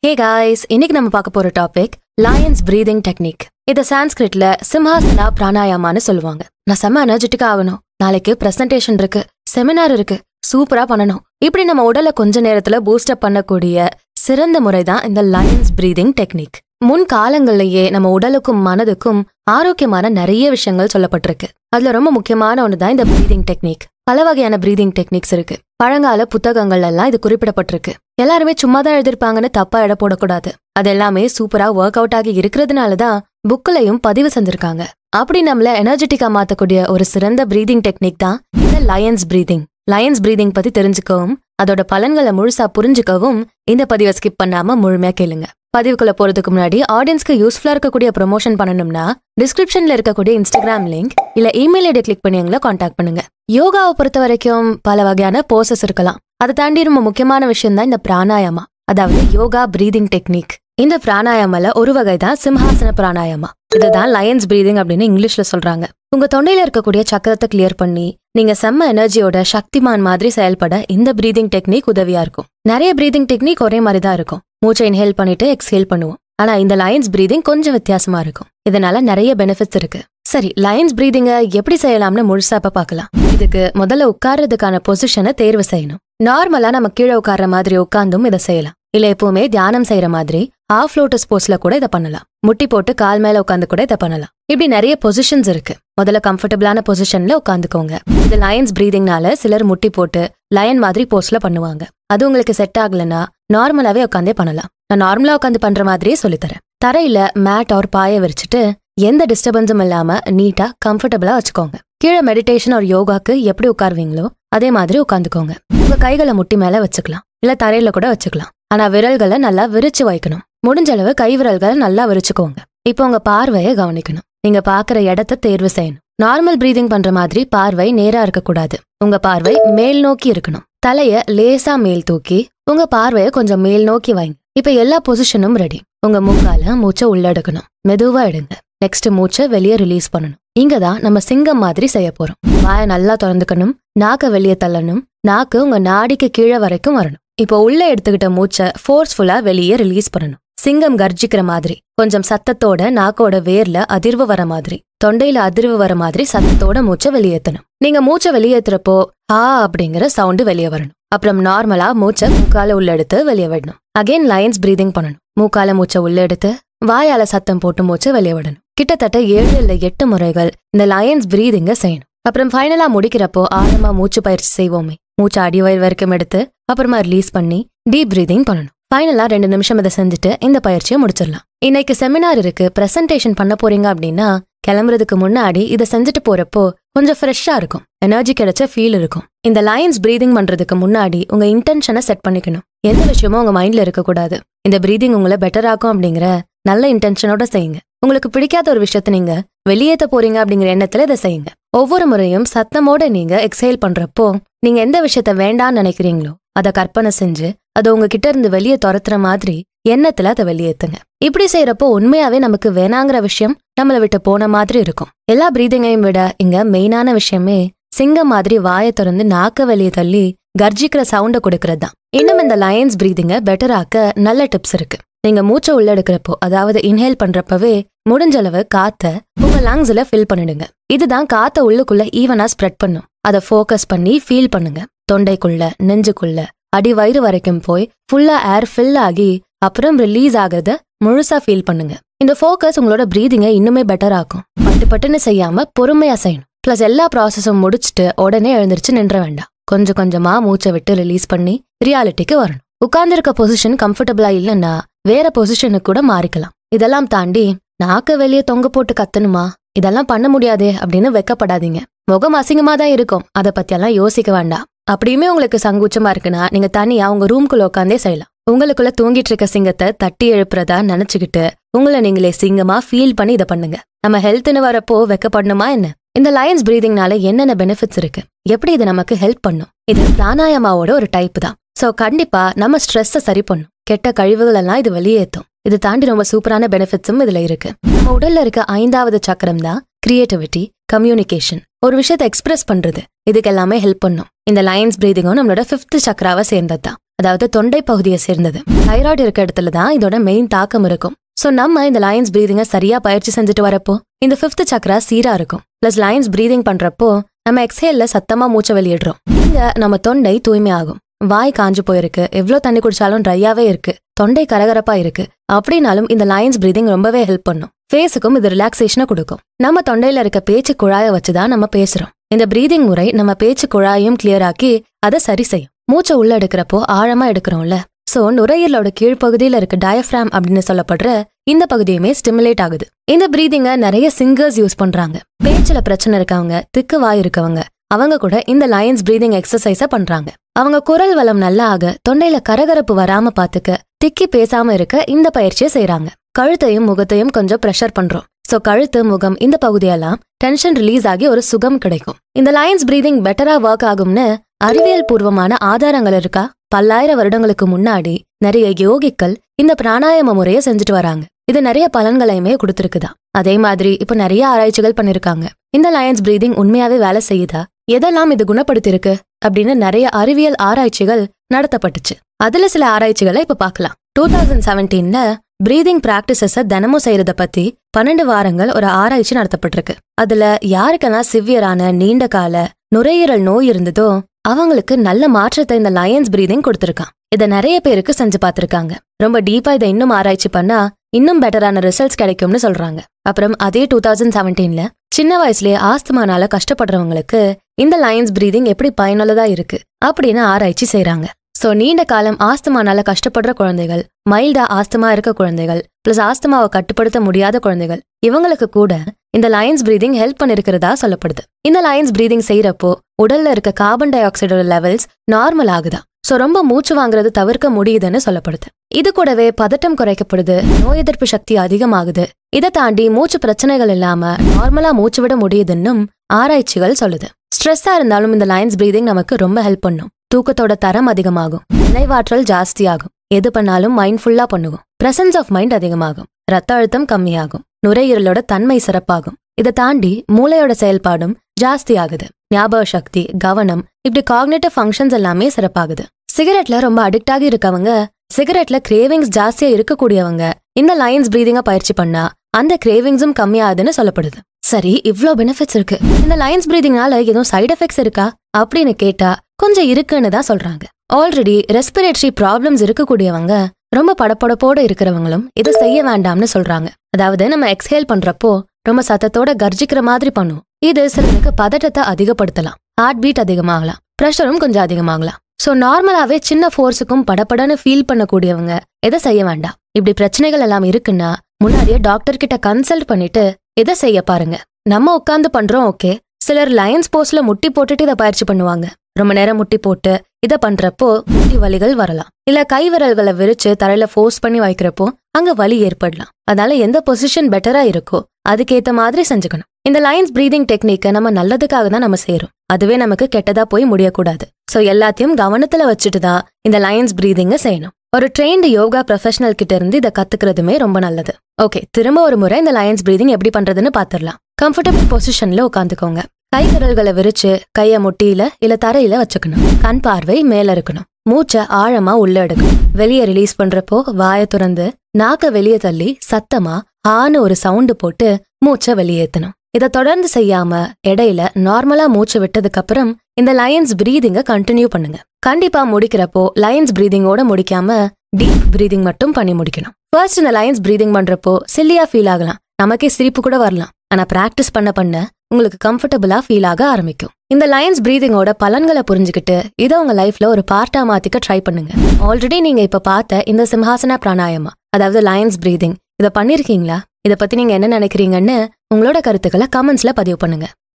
hey guys இன்னைக்கு நம்ம பார்க்க போற டாபிக் லயன்ஸ் பிரீதிங் டெக்னிக் இத சான்ஸ்கிரிட்ல சிம்ஹாசனா பிராணாயாமான்னு சொல்லுவாங்க நான் செம்ம எனர்ஜெட்டிக்கா ஆகணும் நாளைக்கு பிரசன்டேஷன் இருக்கு செமினார் இருக்கு சூப்பரா பண்ணணும் இப்படி நம்ம உடலை கொஞ்ச நேரத்துல பூஸ்ட் அப் பண்ணக்கூடிய சிறந்த முறை தான் இந்த லயன்ஸ் பிரீதிங் டெக்னிக் முன் காலங்கள்லயே நம்ம உடலுக்கும் மனதுக்கும் ஆரோக்கியமான நிறைய விஷயங்கள் சொல்லப்பட்டிருக்கு அதுல ரொம்ப முக்கியமான ஒன்று தான் இந்த பிரீதிங் டெக்னிக் பல வகையான பிரீதிங் டெக்னிக்ஸ் இருக்கு பழங்கால புத்தகங்கள் எல்லாம் இது குறிப்பிடப்பட்டிருக்கு எல்லாருமே சும்மா தான் எழுதிருப்பாங்கன்னு தப்பா எடை போடக்கூடாது அது எல்லாமே சூப்பரா ஒர்க் அவுட் ஆகி இருக்கிறதுனால தான் புக்லயும் பதிவு செஞ்சிருக்காங்க அப்படி நம்மள எனர்ஜெட்டிக்கா மாத்தக்கூடிய ஒரு சிறந்த பிரீதிங் டெக்னிக் தான் இந்த லயன்ஸ் பிரீதிங் லயன்ஸ் பிரீதிங் பத்தி தெரிஞ்சுக்கவும் அதோட பலன்களை முழுசா புரிஞ்சுக்கவும் இந்த பதிவை ஸ்கிப் பண்ணாம முழுமையா கேளுங்க பதிவுக்குள்ள போறதுக்கு முன்னாடி ஆடியன்ஸ்க்கு யூஸ்ஃபுல்லா இருக்கக்கூடிய ப்ரொமோஷன் பண்ணணும்னா டிஸ்கிரிப்ஷன்ல இருக்கக்கூடிய இன்ஸ்டாகிராம் லிங்க் இல்ல இமெயில் ஐடி கிளிக் பண்ணி எங்களை காண்டாக்ட் பண்ணுங்க யோகாவை பொறுத்த வரைக்கும் பல வகையான போசஸ் இருக்கலாம் அதை தாண்டி ரொம்ப முக்கியமான விஷயம் தான் இந்த பிராணாயாமா அதாவது யோகா பிரீதிங் டெக்னிக் இந்த பிராணாயாமால ஒரு வகை தான் சிம்ஹாசன பிராணாயாமா இதுதான் லயன்ஸ் பிரீதிங் அப்படின்னு இங்கிலீஷ்ல சொல்றாங்க உங்க தொண்டையில இருக்கக்கூடிய சக்கரத்தை கிளியர் பண்ணி நீங்க செம்ம எனர்ஜியோட சக்திமான் மாதிரி செயல்பட இந்த பிரீதிங் டெக்னிக் உதவியா இருக்கும் நிறைய பிரீதிங் டெக்னிக் ஒரே மாதிரி தான் இருக்கும் மூச்சை இன்ஹேல் பண்ணிட்டு எக்ஸ்ஹேல் பண்ணுவோம் ஆனா இந்த லயன்ஸ் பிரீதிங் கொஞ்சம் வித்தியாசமா இருக்கும் இதனால நிறைய பெனிஃபிட்ஸ் இருக்கு சரி லயன்ஸ் பிரீதிங்க எப்படி செய்யலாம்னு முழுசா இப்ப பார்க்கலாம் இதுக்கு முதல்ல உட்கார்றதுக்கான பொசிஷனை தேர்வு செய்யணும் நார்மலா நம்ம கீழே உட்கார்ற மாதிரி உட்கார்ந்தும் இதை செய்யலாம் இல்ல எப்பவுமே தியானம் செய்யற மாதிரி ஹாஃப் லோட்டஸ் போஸ்ல கூட இதை பண்ணலாம் முட்டி போட்டு கால் மேல உட்காந்து கூட இதை பண்ணலாம் இப்படி நிறைய பொசிஷன்ஸ் இருக்கு முதல்ல கம்ஃபர்டபுளான பொசிஷன்ல உட்காந்துக்கோங்க இது லயன்ஸ் பிரீதிங்னால சிலர் முட்டி போட்டு லயன் மாதிரி போஸ்ட்ல பண்ணுவாங்க அது உங்களுக்கு செட் ஆகலன்னா நார்மலாவே உட்காந்தே பண்ணலாம் நான் நார்மலா உட்காந்து பண்ற மாதிரியே சொல்லித்தரேன் தரையில மேட் ஆர் பாய விரிச்சிட்டு எந்த டிஸ்டர்பன்ஸும் இல்லாம நீட்டா கம்ஃபர்டபுளா வச்சுக்கோங்க கீழே மெடிடேஷன் ஒரு யோகாக்கு எப்படி உட்காருவீங்களோ அதே மாதிரி உட்காந்துக்கோங்க உங்க கைகளை முட்டி மேல வச்சுக்கலாம் இல்ல தரையில கூட வச்சுக்கலாம் ஆனா விரல்களை நல்லா விரிச்சு வைக்கணும் முடிஞ்ச அளவு கை விரல்களை நல்லா விரிச்சுக்கோங்க இப்போ உங்க பார்வையை கவனிக்கணும் நீங்க பாக்குற இடத்த தேர்வு செய்யணும் நார்மல் பிரீதிங் பண்ற மாதிரி பார்வை நேரா இருக்கக்கூடாது உங்க பார்வை மேல் நோக்கி இருக்கணும் தலைய லேசா மேல் தூக்கி உங்க பார்வையை கொஞ்சம் மேல் நோக்கி வைங்க இப்ப எல்லா பொசிஷனும் ரெடி உங்க மூக்கால மூச்சை உள்ள எடுக்கணும் மெதுவா எடுங்க நெக்ஸ்ட் மூச்சை வெளியே ரிலீஸ் பண்ணணும் இங்க தான் நம்ம சிங்கம் மாதிரி செய்ய போறோம் வாயை நல்லா திறந்துக்கணும் நாக்க வெளியே தள்ளணும் நாக்கு உங்க நாடிக்கு கீழே வரைக்கும் வரணும் இப்போ உள்ள எடுத்துக்கிட்ட மூச்சை ஃபோர்ஸ்ஃபுல்லா வெளியே ரிலீஸ் பண்ணணும் சிங்கம் கர்ஜிக்கிற மாதிரி கொஞ்சம் சத்தத்தோட நாக்கோட வேர்ல அதிர்வு வர மாதிரி தொண்டையில அதிர்வு வர மாதிரி சத்தத்தோட மூச்சை வெளியேத்தணும் நீங்க மூச்சை வெளியேத்துறப்போ ஹா அப்படிங்கிற சவுண்டு வெளியே வரணும் அப்புறம் நார்மலா மூச்சை மூக்கால உள்ள எடுத்து வெளியே விடணும் அகைன் லயன்ஸ் பிரீதிங் பண்ணணும் மூக்கால மூச்சை உள்ள எடுத்து வாயால சத்தம் போட்டு மூச்சை வெளியே விடணும் கிட்டத்தட்ட ஏழு இல்ல எட்டு முறைகள் இந்த லயன்ஸ் பிரீதிங்க செய்யணும் அப்புறம் ஃபைனலா முடிக்கிறப்போ ஆழமா மூச்சு பயிற்சி செய்வோமே மூச்சு அடிவயிறு வரைக்கும் எடுத்து அப்புறமா ரிலீஸ் பண்ணி டீப் பிரீதிங் பண்ணணும் ஃபைனலா ரெண்டு நிமிஷம் இதை செஞ்சுட்டு இந்த பயிற்சியை முடிச்சிடலாம் இன்னைக்கு செமினார் இருக்கு பிரசன்டேஷன் பண்ண போறீங்க அப்படின்னா கிளம்புறதுக்கு முன்னாடி இதை செஞ்சுட்டு போறப்போ கொஞ்சம் ஃப்ரெஷ்ஷா இருக்கும் எனர்ஜி கிடைச்ச ஃபீல் இருக்கும் இந்த லைன்ஸ் பிரீதிங் பண்றதுக்கு முன்னாடி உங்க இன்டென்ஷனை செட் பண்ணிக்கணும் எந்த விஷயமும் உங்க மைண்ட்ல இருக்கக்கூடாது இந்த பிரீதிங் உங்களை பெட்டர் ஆக்கும் அப்படிங்கிற நல்ல இன்டென்ஷனோட செய்யுங்க உங்களுக்கு பிடிக்காத ஒரு விஷயத்த நீங்க வெளியேத்த போறீங்க அப்படிங்கிற எண்ணத்துல இதை செய்யுங்க ஒவ்வொரு முறையும் சத்தமோட நீங்க எக்ஸைல் பண்றப்போ நீங்க எந்த விஷயத்த வேண்டாம்னு நினைக்கிறீங்களோ அதை கற்பனை செஞ்சு அதை உங்ககிட்ட இருந்து வெளியே துரத்துற மாதிரி எண்ணத்துல அதை வெளியேத்துங்க இப்படி செய்யறப்போ உண்மையாவே நமக்கு வேணாங்கிற விஷயம் நம்மளை விட்டு போன மாதிரி இருக்கும் எல்லா பிரீதிங்கையும் விட இங்க மெயினான விஷயமே சிங்கம் மாதிரி வாயை திறந்து நாக்க வெளியே தள்ளி கர்ஜிக்கிற சவுண்ட கொடுக்கறது தான் இன்னும் இந்த லயன்ஸ் பிரீதிங்க பெட்டர் ஆக்க நல்ல டிப்ஸ் இருக்கு நீங்க மூச்சை உள்ள எடுக்கிறப்போ அதாவது இன்ஹேல் பண்றப்பவே முடிஞ்ச அளவு காத்த உங்க லங்ஸ்ல ஃபில் பண்ணிடுங்க இதுதான் காத்த உள்ளுக்குள்ள ஈவனா ஸ்ப்ரெட் பண்ணும் அதை ஃபோக்கஸ் பண்ணி ஃபீல் பண்ணுங்க தொண்டைக்குள்ள நெஞ்சுக்குள்ள அடி வயிறு வரைக்கும் போய் ஃபுல்லா ஏர் ஃபில் ஆகி அப்புறம் ரிலீஸ் ஆகிறத முழுசா ஃபீல் பண்ணுங்க இந்த ஃபோக்கஸ் உங்களோட பிரீதிங்கை இன்னுமே பெட்டர் ஆக்கும் பட்டு பட்டுன்னு செய்யாம பொறுமையா செய்யணும் பிளஸ் எல்லா ப்ராசஸும் முடிச்சுட்டு உடனே எழுந்திருச்சு நின்ற வேண்டாம் கொஞ்சம் கொஞ்சமா மூச்சை விட்டு ரிலீஸ் பண்ணி ரியாலிட்டிக்கு வரணும் உட்கார்ந்திருக்க பொசிஷன் கம்ஃபர்டபுளா இல்லைன்னா வேற பொசிஷனுக்கு கூட மாறிக்கலாம் இதெல்லாம் தாண்டி நாக்க வெளியே தொங்க போட்டு கத்தணுமா இதெல்லாம் பண்ண முடியாதே அப்படின்னு வெக்கப்படாதீங்க முகம் அசிங்கமா தான் இருக்கும் அதை பத்தியெல்லாம் யோசிக்க வேண்டாம் அப்படியுமே உங்களுக்கு சங்கூச்சமா இருக்குன்னா நீங்க தனியா உங்க ரூம்குள்ள உட்காந்தே செய்யலாம் உங்களுக்குள்ள தூங்கிட்டு இருக்க சிங்கத்தை தட்டி எழுப்புறதா நினைச்சுக்கிட்டு உங்களை நீங்களே சிங்கமா ஃபீல் பண்ணி இதை பண்ணுங்க நம்ம ஹெல்த்னு வரப்போ வெக்கப்படணுமா என்ன இந்த லயன்ஸ் பிரீதிங்னால என்னென்ன பெனிஃபிட்ஸ் இருக்கு எப்படி இது நமக்கு ஹெல்ப் பண்ணும் இது பிராணாயாமாவோட ஒரு டைப் தான் சோ கண்டிப்பா நம்ம ஸ்ட்ரெஸ்ஸை சரி பண்ணும் கெட்ட கழிவுகள் எல்லாம் இது வெளியேற்றும் இது தாண்டி ரொம்ப சூப்பரான பெனிஃபிட்ஸும் இதுல இருக்கு நம்ம உடல்ல இருக்க ஐந்தாவது சக்கரம் தான் கிரியேட்டிவிட்டி கம்யூனிகேஷன் ஒரு விஷயத்தை எக்ஸ்பிரஸ் பண்றது இதுக்கு எல்லாமே ஹெல்ப் பண்ணும் இந்த லைன்ஸ் பிரீதிங்கும் நம்மளோட ஃபிஃப்த் சக்கராவை சேர்ந்தது தான் அதாவது தொண்டை பகுதியை சேர்ந்தது தைராய்டு இருக்க இடத்துல தான் இதோட மெயின் தாக்கம் இருக்கும் சோ நம்ம இந்த லயன்ஸ் பிரீதிங்கை சரியா பயிற்சி செஞ்சுட்டு வரப்போ இந்த ஃபிஃப்த் சக்கரா சீரா இருக்கும் பிளஸ் லயன்ஸ் பிரீதிங் பண்றப்போ நம்ம எக்ஸேல்ல சத்தமா மூச்சை வெளியிடுறோம் இங்க நம்ம தொண்டை தூய்மையாகும் வாய் காஞ்சு போயிருக்கு எவ்வளவு தண்ணி குடிச்சாலும் ட்ரையாவே இருக்கு தொண்டை கரகரப்பா இருக்கு அப்படின்னாலும் இந்த லயன்ஸ் பிரீதிங் ரொம்பவே ஹெல்ப் பண்ணும் ஃபேஸுக்கும் இது ரிலாக்ஸேஷனை கொடுக்கும் நம்ம தொண்டையில இருக்க பேச்சு குழாயை வச்சுதான் நம்ம பேசுறோம் இந்த பிரீதிங் முறை நம்ம பேச்சு குழாயையும் கிளியர் ஆக்கி அதை சரி செய்யும் மூச்சை உள்ள எடுக்கிறப்போ ஆழமா எடுக்கிறோம்ல சோ நுரையீரலோட கீழ்ப்பகுதியில இருக்க டயஃப்ராம் அப்படின்னு சொல்லப்படுற இந்த பகுதியுமே ஸ்டிமுலேட் ஆகுது இந்த பிரீதிங்க நிறைய சிங்கர்ஸ் யூஸ் பண்றாங்க பேச்சுல பிரச்சனை இருக்கவங்க திக்கு வாய் இருக்கவங்க அவங்க கூட இந்த லயன்ஸ் பிரீதிங் எக்ஸசைஸ பண்றாங்க அவங்க குரல் வளம் நல்லா ஆக தொண்டையில கரகரப்பு வராம பாத்துக்க திக்கி பேசாம இருக்க இந்த பயிற்சியை செய்றாங்க கழுத்தையும் முகத்தையும் கொஞ்சம் ப்ரெஷர் பண்றோம் சோ கழுத்து முகம் இந்த பகுதியெல்லாம் டென்ஷன் ரிலீஸ் ஆகி ஒரு சுகம் கிடைக்கும் இந்த லயன்ஸ் பிரீதிங் பெட்டரா ஒர்க் ஆகும்னு அறிவியல் பூர்வமான ஆதாரங்கள் இருக்கா பல்லாயிரம் வருடங்களுக்கு முன்னாடி நிறைய யோகிக்கள் இந்த பிராணாயாம முறையை செஞ்சுட்டு வராங்க இது நிறைய பலன்களையுமே கொடுத்துருக்குதா அதே மாதிரி இப்ப நிறைய ஆராய்ச்சிகள் பண்ணிருக்காங்க இந்த லயன்ஸ் பிரீதிங் உண்மையாவே வேலை செய்யுதா எதெல்லாம் இது குணப்படுத்திருக்கு அப்படின்னு நிறைய அறிவியல் ஆராய்ச்சிகள் நடத்தப்பட்டுச்சு அதுல சில ஆராய்ச்சிகளை இப்ப பார்க்கலாம் டூ தௌசண்ட் செவன்டீன்ல பிரீதிங் பிராக்டிசஸ தினமும் செய்யறத பத்தி பன்னெண்டு வாரங்கள் ஒரு ஆராய்ச்சி நடத்தப்பட்டிருக்கு அதுல யாருக்கெல்லாம் சிவியரான நீண்ட கால நுரையீரல் நோய் இருந்ததோ அவங்களுக்கு நல்ல மாற்றத்தை இந்த லயன்ஸ் பிரீதிங் கொடுத்திருக்கான் இத நிறைய பேருக்கு செஞ்சு பார்த்திருக்காங்க ரொம்ப டீப்பா இதை இன்னும் ஆராய்ச்சி பண்ணா இன்னும் பெட்டரான ரிசல்ட்ஸ் கிடைக்கும்னு சொல்றாங்க அப்புறம் அதே டூ தௌசண்ட் செவன்டீன்ல சின்ன வயசுலயே ஆஸ்துமானால கஷ்டப்படுறவங்களுக்கு இந்த லயன்ஸ் பிரீதிங் எப்படி பயனுள்ளதா இருக்கு அப்படின்னு ஆராய்ச்சி செய்றாங்க சோ நீண்ட காலம் ஆஸ்துமானால கஷ்டப்படுற குழந்தைகள் மைல்டா ஆஸ்துமா இருக்க குழந்தைகள் பிளஸ் ஆஸ்துமாவை கட்டுப்படுத்த முடியாத குழந்தைகள் இவங்களுக்கு கூட இந்த லயன்ஸ் பிரீதிங் ஹெல்ப் பண்ணிருக்கிறதா சொல்லப்படுது இந்த லயன்ஸ் பிரீதிங் செய்யறப்போ உடல்ல இருக்க கார்பன் டை ஆக்சைடோட லெவல்ஸ் நார்மல் ஆகுதா சோ ரொம்ப மூச்சு வாங்குறது தவிர்க்க முடியுதுன்னு சொல்லப்படுது இது கூடவே பதட்டம் குறைக்கப்படுது நோய் எதிர்ப்பு சக்தி அதிகமாகுது இதை தாண்டி மூச்சு பிரச்சனைகள் இல்லாம நார்மலா மூச்சு விட முடியுதுன்னும் ஆராய்ச்சிகள் சொல்லுது ஸ்ட்ரெஸ்ஸா இருந்தாலும் இந்த லைன்ஸ் பிரீதிங் நமக்கு ரொம்ப ஹெல்ப் பண்ணும் தூக்கத்தோட தரம் அதிகமாகும் நினைவாற்றல் ஜாஸ்தியாகும் எது பண்ணாலும் மைண்ட்ஃபுல்லா பண்ணுவோம் பிரசன்ஸ் ஆஃப் மைண்ட் அதிகமாகும் ரத்த அழுத்தம் கம்மியாகும் நுரையீரலோட தன்மை சிறப்பாகும் இதை தாண்டி மூளையோட செயல்பாடும் ஜாஸ்தி ஆகுது ஞாபக சக்தி கவனம் இப்படி காக்னேட்டிவ் ஃபங்க்ஷன்ஸ் எல்லாமே சிறப்பாகுது சிகரெட்ல ரொம்ப அடிக்ட் ஆகி இருக்கவங்க சிகரெட்ல கிரேவிங்ஸ் ஜாஸ்தியா இருக்கக்கூடியவங்க இந்த லைன்ஸ் பிரீதிங்கா பயிற்சி பண்ணா அந்த கிரேவிங்ஸும் கம்மியாகுதுன்னு சொல்லப்படுது சரி இவ்ளோ பெனிஃபிட்ஸ் இருக்கு இந்த லைன்ஸ் பிரீதிங்னால எதுவும் சைடு எஃபெக்ட்ஸ் இருக்கா அப்படின்னு கேட்டா கொஞ்சம் இருக்குன்னு தான் சொல்றாங்க ஆல்ரெடி ரெஸ்பிரேட்டரி ப்ராப்ளம்ஸ் இருக்கக்கூடியவங்க ரொம்ப படப்படப்போட இருக்கிறவங்களும் இதை செய்ய வேண்டாம்னு சொல்றாங்க அதாவது நம்ம எக்ஸ்ஹேல் பண்றப்போ ரொம்ப சத்தத்தோட கர்ஜிக்கிற மாதிரி பண்ணும் இது சிலருக்கு பதட்டத்தை அதிகப்படுத்தலாம் ஹார்ட் பீட் அதிகமாகலாம் ப்ரெஷரும் கொஞ்சம் அதிகமாகலாம் சோ நார்மலாவே சின்ன ஃபோர்ஸுக்கும் படபடன்னு ஃபீல் பண்ணக்கூடியவங்க எதை செய்ய வேண்டாம் இப்படி பிரச்சனைகள் எல்லாம் இருக்குன்னா முன்னாடியே டாக்டர் கிட்ட கன்சல்ட் பண்ணிட்டு இதை செய்ய பாருங்க நம்ம உட்கார்ந்து பண்றோம் ஓகே சிலர் லயன்ஸ் போஸ்ட்ல முட்டி போட்டுட்டு இதை பயிற்சி பண்ணுவாங்க ரொம்ப நேரம் முட்டி போட்டு இத பண்றப்போ முட்டி வலிகள் வரலாம் இல்ல கை விரல்களை விரிச்சு தரையில ஃபோர்ஸ் பண்ணி வைக்கிறப்போ அங்க வலி ஏற்படலாம் அதனால எந்த பொசிஷன் பெட்டரா இருக்கோ அதுக்கேத்த மாதிரி செஞ்சுக்கணும் இந்த லைன்ஸ் பிரீதிங் டெக்னிக்கை நம்ம நல்லதுக்காக தான் நம்ம செய்யறோம் அதுவே நமக்கு கெட்டதா போய் முடியக்கூடாது சோ எல்லாத்தையும் கவனத்துல வச்சுட்டு தான் இந்த லைன்ஸ் பிரீதிங்க செய்யணும் ஒரு ட்ரெயின்டு யோகா ப்ரொஃபஷனல் கிட்ட இருந்து இதை கத்துக்கிறதுமே ரொம்ப நல்லது ஓகே திரும்ப ஒரு முறை இந்த லயன்ஸ் பிரீதிங் எப்படி பண்றதுன்னு பாத்துரலாம் கம்ஃபர்டபுள் பொசிஷன்ல உட்காந்துக்கோங்க கை விரல்களை விரிச்சு கைய முட்டியில இல்ல தரையில வச்சுக்கணும் கண் பார்வை மேல இருக்கணும் மூச்சை ஆழமா உள்ள எடுக்கணும் வெளியே ரிலீஸ் பண்றப்போ வாயை துறந்து நாக்க வெளியே தள்ளி சத்தமா ஆன்னு ஒரு சவுண்டு போட்டு மூச்சை வெளியேத்தணும் இதை தொடர்ந்து செய்யாம இடையில நார்மலா மூச்சு விட்டதுக்கு அப்புறம் இந்த லயன்ஸ் பிரீதிங்க கண்டினியூ பண்ணுங்க கண்டிப்பா முடிக்கிறப்போ லயன்ஸ் பிரீதிங்கோட முடிக்காம டீப் பிரீதிங் மட்டும் பண்ணி முடிக்கணும் ஃபர்ஸ்ட் இந்த லயன்ஸ் பிரீதிங் பண்றப்போ சில்லியா ஃபீல் ஆகலாம் நமக்கே சிரிப்பு கூட வரலாம் ஆனா பிராக்டிஸ் பண்ண பண்ண உங்களுக்கு கம்ஃபர்டபுளா ஃபீல் ஆக ஆரம்பிக்கும் இந்த லயன்ஸ் பிரீதிங்கோட பலன்களை புரிஞ்சுக்கிட்டு இதை உங்க லைஃப்ல ஒரு பார்ட்டா மாத்திக்க ட்ரை பண்ணுங்க ஆல்ரெடி நீங்க இப்ப பார்த்த இந்த சிம்ஹாசன பிராணாயமா அதாவது லயன்ஸ் பிரீதிங் இதை பண்ணிருக்கீங்களா இதை பத்தி நீங்க என்ன நினைக்கிறீங்கன்னு உங்களோட கருத்துக்களை கமெண்ட்ஸ்ல பதிவு பண்ணுங்க